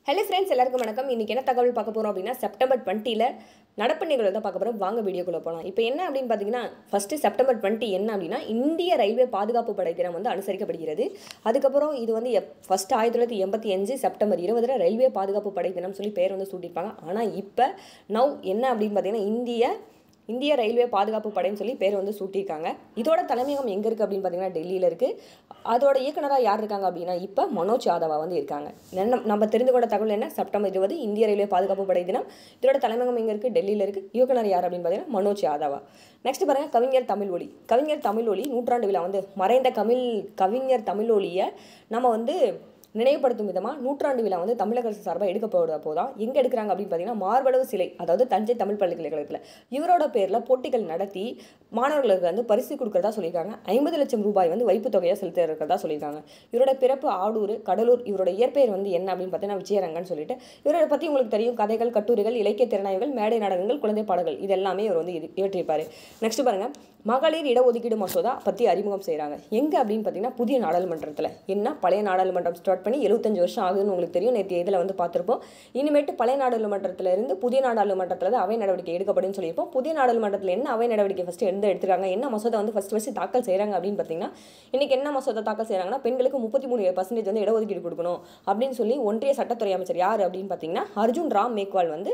hello friends எல்லாருக்கும் வணக்கம் இன்றைக்கி என்ன தகவல் பார்க்க போகிறோம் அப்படின்னா செப்டம்பர் டுவெண்ட்டியில் நடப்பு நிகழ்வு தான் பார்க்க போகிறோம் வாங்க வீடியோக்குள்ளே போகலாம் இப்போ என்ன அப்படின்னு பார்த்தீங்கன்னா ஃபஸ்ட்டு செப்டம்பர் டுவெண்ட்டி என்ன அப்படின்னா இந்திய ரயில்வே பாதுகாப்பு படை தினம் வந்து அனுசரிக்கப்படுகிறது அதுக்கப்புறம் இது வந்து எப் ஃபஸ்ட்டு ஆயிரத்தி தொள்ளாயிரத்தி எண்பத்தி அஞ்சு செப்டம்பர் இருபதில் ரயில்வே பாதுகாப்பு படை தினம் சொல்லி பேர் வந்து சூட்டியிருப்பாங்க ஆனால் இப்போ நவ் என்ன அப்படின்னு பார்த்தீங்கன்னா இந்திய இந்திய ரயில்வே பாதுகாப்பு படைன்னு சொல்லி பேர் வந்து சூட்டியிருக்காங்க இதோட தலைமையகம் எங்கே இருக்குது அப்படின்னு பார்த்தீங்கன்னா டெல்லியில் இருக்குது அதோட இயக்குனராக யார் இருக்காங்க அப்படின்னா இப்போ மனோஜ் யாதவா வந்து இருக்காங்க என்ன நம்ம தெரிந்து கொண்ட தகவல் என்ன செப்டம்பர் இருபது இந்திய ரயில்வே பாதுகாப்பு படை தினம் இதோட தலைமையகம் எங்கே இருக்குது டெல்லியில் இருக்குது இயக்குனர் யார் அப்படின்னு பார்த்தீங்கன்னா மனோஜ் யாதவா நெக்ஸ்ட் பாருங்கள் கவிஞர் தமிழ் ஒளி கவிஞர் தமிழ் ஒளி நூற்றாண்டு விழா வந்து மறைந்த கமிழ் கவிஞர் தமிழ் ஒளியை நம்ம வந்து நினைவுபடுத்தும் விதமாக நூற்றாண்டு விழா வந்து தமிழக அரசு சார்பாக எடுக்கப்படுவத போதான் எங்கே எடுக்கிறாங்க அப்படின்னு பார்த்தீங்கன்னா மார்பளவு சிலை அதாவது தஞ்சை தமிழ் பல்கலைக்கழகத்தில் இவரோட பேரில் போட்டிகள் நடத்தி மாணவர்களுக்கு வந்து பரிசு கொடுக்கறதா சொல்லியிருக்காங்க ஐம்பது லட்சம் ரூபாய் வந்து வைப்பு தொகையாக செலுத்த இருக்கிறதா சொல்லியிருக்காங்க இவரோட பிறப்பு ஆடூர் கடலூர் இவரோட இயற்பெயர் வந்து என்ன அப்படின்னு பார்த்தீங்கன்னா விஜயரங்கன்னு சொல்லிட்டு இவரோட பற்றி உங்களுக்கு தெரியும் கதைகள் கட்டுரைகள் இலக்கிய திறனாய்வுகள் மேடை நாடகங்கள் குழந்தை பாடல்கள் இது எல்லாமே இவர் வந்து இது இயற்றியிருப்பார் நெக்ஸ்ட் பாருங்க மகளிர் இடஒதுக்கீடு மசோதா பற்றி அறிமுகம் செய்கிறாங்க எங்கே அப்படின்னு பார்த்தீங்கன்னா புதிய நாடாளுமன்றத்தில் என்ன பழைய நாடாளுமன்றம் ஸ்டார்ட் பண்ணி எழுபத்தஞ்சு வருஷம் ஆகுதுன்னு உங்களுக்கு தெரியும் நேற்று இதில் வந்து பார்த்துருப்போம் இனிமேட்டு பழைய நாடாளுமன்றத்தில் இருந்து புதிய நாடாளுமன்றத்தில் தான் அவை நடவடிக்கை எடுக்கப்படும் சொல்லியிருப்போம் புதிய நாடாளுமன்றத்தில் என்ன அவை நடவடிக்கை ஃபஸ்ட்டு எந்த எடுத்துருக்காங்க என்ன மசோதா வந்து ஃபஸ்ட் ஃபஸ்ட்டு தாக்கல் செய்கிறாங்க அப்படின்னு பார்த்தீங்கன்னா இன்றைக்கி என்ன மசோதா தாக்கல் செய்கிறாங்கன்னா பெண்களுக்கு முப்பத்தி மூணு பர்சன்டேஜ் வந்து இடஒதுக்கீடு கொடுக்கணும் அப்படின்னு சொல்லி ஒன்றிய சட்டத்துறை அமைச்சர் யார் அப்படின்னு பார்த்தீங்கன்னா அர்ஜுன் ராம் மேக்வால் வந்து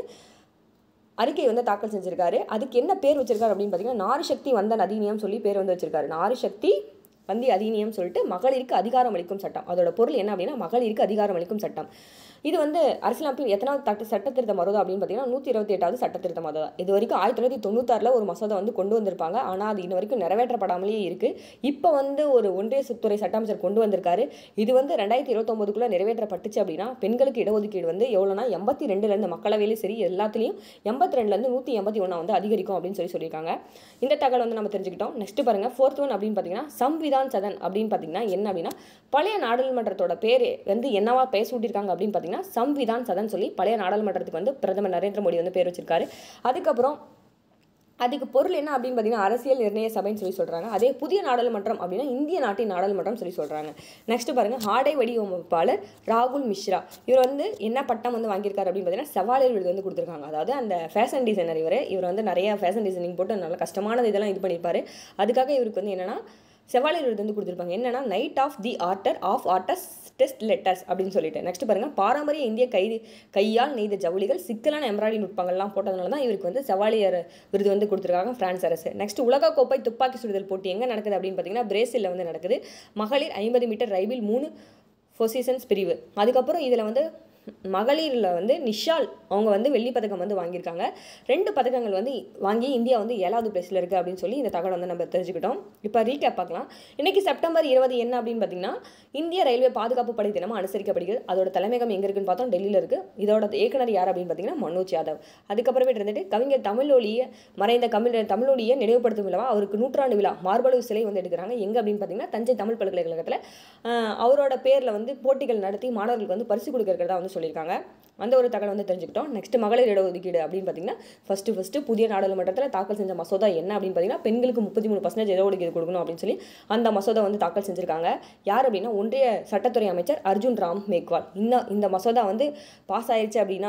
அறிக்கை வந்து தாக்கல் செஞ்சிருக்காரு அதுக்கு என்ன பேர் வச்சிருக்காரு அப்படின்னு பார்த்தீங்கன்னா நாரி சக்தி வந்தன் அதிநியம் சொல்லி பேர் வந்து வச்சிருக்காரு நாரி சக்தி வந்தி அதிநியம் சொல்லிட்டு மகளிருக்கு அதிகாரம் அளிக்கும் சட்டம் அதோட பொருள் என்ன அப்படின்னா மகளிருக்கு அதிகாரம் அளிக்கும் சட்டம் இது வந்து அரசியலமைப்பில் எத்தனாவது தட்டு சட்டத்திருத்த மசோதா அப்படின்னு பார்த்தீங்கன்னா நூற்றி இருபத்தி எட்டாவது சட்டத்திருத்த மசோதா இது வரைக்கும் ஆயிரத்தி தொள்ளாயிரத்தி தொண்ணூத்தாறில் ஒரு மசோதா வந்து கொண்டு வந்திருப்பாங்க ஆனால் அது இன்ன வரைக்கும் நிறைவேற்றப்படாமலே இருக்குது இப்போ வந்து ஒரு ஒன்றிய துறை சட்ட அமைச்சர் கொண்டு வந்திருக்காரு இது வந்து ரெண்டாயிரத்தி இருபத்தொம்போதுக்குள்ளே நிறைவேற்றப்பட்டுச்சு அப்படின்னா பெண்களுக்கு இடஒதுக்கீடு வந்து எவ்வளோனா எண்பத்தி ரெண்டுலேருந்து மக்களவையிலும் சரி எல்லாத்துலேயும் எண்பத்தி ரெண்டுலேருந்து நூற்றி எண்பத்தி ஒன்றா வந்து அதிகரிக்கும் அப்படின்னு சொல்லி சொல்லியிருக்காங்க இந்த தகவல் வந்து நம்ம தெரிஞ்சுக்கிட்டோம் நெக்ஸ்ட் பாருங்கள் ஃபோர்த் ஒன் அப்படின்னு பார்த்தீங்கன்னா சம்விதான் சதன் அப்படின்னு பார்த்தீங்கன்னா என்ன அப்படின்னா பழைய நாடாளுமன்றத்தோட பேர் வந்து என்னவா பேர் சூட்டியிருக்காங்க அப்படின்னு பார்த்தீங்கன்னா சம்விதான் சதன் சொல்லி பழைய நாடாளுமன்றத்துக்கு வந்து பிரதமர் நரேந்திர மோடி வந்து பேர் வச்சிருக்காரு அதுக்கப்புறம் அதுக்கு பொருள் என்ன அப்படின்னு பார்த்தீங்கன்னா அரசியல் நிர்ணய சபைன்னு சொல்லி சொல்கிறாங்க அதே புதிய நாடாளுமன்றம் அப்படின்னா இந்திய நாட்டின் நாடாளுமன்றம் சொல்லி சொல்கிறாங்க நெக்ஸ்ட் பாருங்கள் ஆடை வடிவமைப்பாளர் ராகுல் மிஸ்ரா இவர் வந்து என்ன பட்டம் வந்து வாங்கியிருக்காரு அப்படின்னு பார்த்தீங்கன்னா செவாலியர் விருது வந்து கொடுத்துருக்காங்க அதாவது அந்த ஃபேஷன் டிசைனர் இவர் இவர் வந்து நிறைய ஃபேஷன் டிசைனிங் போட்டு நல்ல கஷ்டமானது இதெல்லாம் இது பண்ணியிருப்பாரு அதுக்காக இவருக்கு வந்து என்னென்னா செவாலியர் விருது வந்து கொடுத்துருப்பாங்க என்னன்னா knight of the order of orders test letters அப்படின்னு சொல்லிட்டு நெக்ஸ்ட் பாருங்க பாரம்பரிய இந்திய கைது கையால் நெய்த ஜவுளிகள் சிக்கலான எம்ப்ராய்டரி நுட்பங்கள்லாம் போட்டதுனால தான் இவருக்கு வந்து செவாலியர் விருது வந்து கொடுத்துருக்காங்க பிரான்ஸ் அரசு நெக்ஸ்ட் உலகக்கோப்பை துப்பாக்கி சுடுதல் போட்டி எங்கே நடக்குது அப்படின்னு பார்த்தீங்கன்னா பிரேசிலில் வந்து நடக்குது மகளிர் ஐம்பது மீட்டர் ரைபில் மூணு பொசிஷன்ஸ் பிரிவு அதுக்கப்புறம் இதில் வந்து மகளிரில் வந்து நிஷால் அவங்க வந்து வெள்ளி பதக்கம் வந்து வாங்கியிருக்காங்க ரெண்டு பதக்கங்கள் வந்து வாங்கி இந்தியா வந்து ஏழாவது பிளேஸில் இருக்குது அப்படின்னு சொல்லி இந்த தகவல் வந்து நம்ம தெரிஞ்சுக்கிட்டோம் இப்போ ரீகேப் பார்க்கலாம் இன்றைக்கி செப்டம்பர் இருபது என்ன அப்படின்னு பார்த்தீங்கன்னா இந்திய ரயில்வே பாதுகாப்பு படை தினமும் அனுசரிக்கப்படுகிறது அதோட தலைமையகம் எங்கே இருக்குன்னு பார்த்தோம் டெல்லியில் இருக்குது இதோட இயக்குனர் யார் அப்படின்னு பார்த்தீங்கன்னா மனோஜ் யாதவ் அதுக்கப்புறமேட்டு இருந்துட்டு கவிஞர் தமிழொலியை மறைந்த தமிழ் தமிழொலியை நினைவுபடுத்தும் விழாவா அவருக்கு நூற்றாண்டு விழா மார்பளவு சிலை வந்து எடுக்கிறாங்க எங்கே அப்படின்னு பார்த்தீங்கன்னா தஞ்சை தமிழ் பல்கலைக்கழகத்தில் அவரோட பேரில் வந்து போட்டிகள் நடத்தி மாணவர்களுக்கு வந்து பரிசு கொடுக்கறதா வந்து சொல்லியிருக்காங்க அந்த ஒரு தகவல் வந்து தெரிஞ்சுக்கிட்டோம் நெக்ஸ்ட் மகளிர் இடஒதுக்கீடு அப்படின்னு பார்த்தீங்கன்னா ஃபஸ்ட்டு ஃபஸ்ட்டு புதிய நாடாளுமன்றத்தில் தாக்கல் செஞ்ச மசோதா என்ன அப்படின்னு பார்த்தீங்கன்னா பெண்களுக்கு முப்பத்தி மூணு பர்சன்டேஜ் இடஒதுக்கீடு கொடுக்கணும் அப்படின்னு சொல்லி அந்த மசோதா வந்து தாக்கல் செஞ்சுருக்காங்க யார் அப்படின்னா ஒன்றிய சட்டத்துறை அமைச்சர் அர்ஜுன் ராம் மேக்வால் இன்னும் இந்த மசோதா வந்து பாஸ் ஆயிடுச்சு அப்படின்னா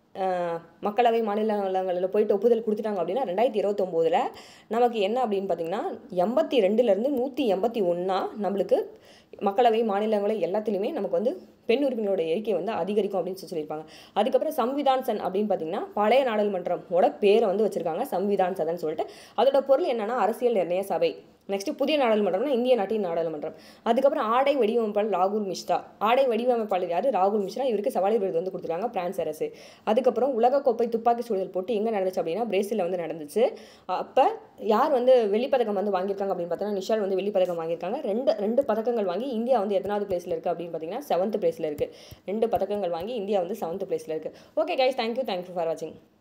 மக்களவை மாநிலங்களில் போயிட்டு ஒப்புதல் கொடுத்துட்டாங்க அப்படின்னா ரெண்டாயிரத்தி இருபத்தொம்போதில் நமக்கு என்ன அப்படின்னு பார்த்தீங்கன்னா எண்பத்தி ரெண்டுலேருந்து நூற்றி எண்பத்தி ஒன்றா நம்மளுக்கு மக்களவை மாநிலங்களை எல்லாத்துலேயுமே நமக்கு வந்து பெண் உரிமைகளோட எண்ணிக்கை வந்து அதிகரிக்கும் அப்படின்னு சொல்லி சொல்லியிருப்பாங்க அதுக்கப்புறம் சம்விதான் சன் அப்படின்னு பார்த்தீங்கன்னா பழைய நாடாளுமன்றமோட பேரை வந்து வச்சுருக்காங்க சம்விதான் சதன் சொல்லிட்டு அதோட பொருள் என்னன்னா அரசியல் நிர்ணய சபை நெக்ஸ்ட் புதிய நாடாளுமன்றம்னா இந்திய நாட்டின் நாடாளுமன்றம் அதுக்கப்புறம் ஆடை வடிவமைப்பாளர் ராகுல் மிஸ்ரா ஆடை வடிவமைப்பாளர் யார் ராகுல் மிஸ்ரா இவருக்கு சவாலி விருது வந்து கொடுத்துருக்காங்க பிரான்ஸ் அரசு அதுக்கப்புறம் உலகக்கோப்பை துப்பாக்கி சுடுதல் போட்டி எங்கே நடந்துச்சு அப்படின்னா பிரேசிலில் வந்து நடந்துச்சு அப்போ யார் வந்து வெள்ளிப்பதக்கம் வந்து வாங்கியிருக்காங்க அப்படின்னு பார்த்தீங்கன்னா நிஷால் வந்து வெள்ளிப்பதக்கம் வாங்கியிருக்காங்க ரெண்டு ரெண்டு பதக்கங்கள் வாங்கி இந்தியா வந்து எத்தனாவது பிளேஸில் இருக்குது அப்படின்னு பார்த்தீங்கன்னா செவன்த் பிளேஸில் இருக்குது ரெண்டு பதக்கங்கள் வாங்கி இந்தியா வந்து செவன்த் பிளேஸில் இருக்குது okay guys thank you thank you for வாட்சிங்